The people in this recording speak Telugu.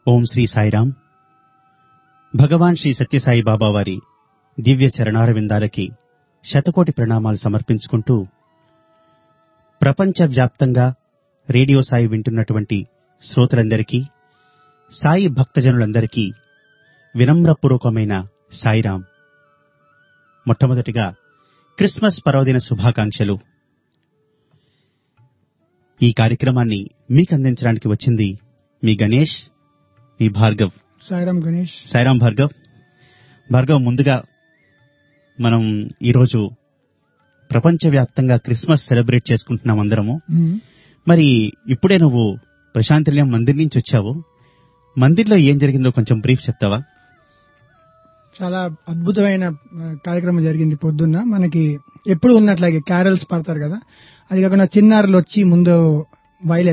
ఓం శ్రీ సాయిరాం భగవాన్ శ్రీ సత్యసాయి బాబా వారి దివ్య చరణారవిందాలకి శతకోటి ప్రణామాలు సమర్పించుకుంటూ ప్రపంచవ్యాప్తంగా రేడియో సాయి వింటున్నటువంటి శ్రోతలందరికీ సాయి భక్తజనులందరికీ వినమ్రపూర్వకమైన సాయిరాం మొట్టమొదటిగా క్రిస్మస్ పర్వదిన శుభాకాంక్షలు ఈ కార్యక్రమాన్ని మీకు అందించడానికి వచ్చింది మీ గణేష్ మీ భార్గవ్ సాయిరామ్ గణేష్ సాయిరాం భార్గవ్ భార్గవ్ ముందుగా మనం ఈరోజు ప్రపంచవ్యాప్తంగా క్రిస్మస్ సెలబ్రేట్ చేసుకుంటున్నాం అందరము మ్మ్. మరి ఇప్పుడే నువ్వు ప్రశాంతిల్యం మందిర్ నుంచి వచ్చావు మందిర్లో ఏం జరిగిందో కొంచెం బ్రీఫ్ చెప్తావా చాలా అద్భుతమైన ఆ, కార్యక్రమం జరిగింది పొద్దున్న మనకి ఎప్పుడు ఉన్నట్లాగే క్యారల్స్ పడతారు కదా అది కాకుండా చిన్నారులు వచ్చి ముందు వైలెన్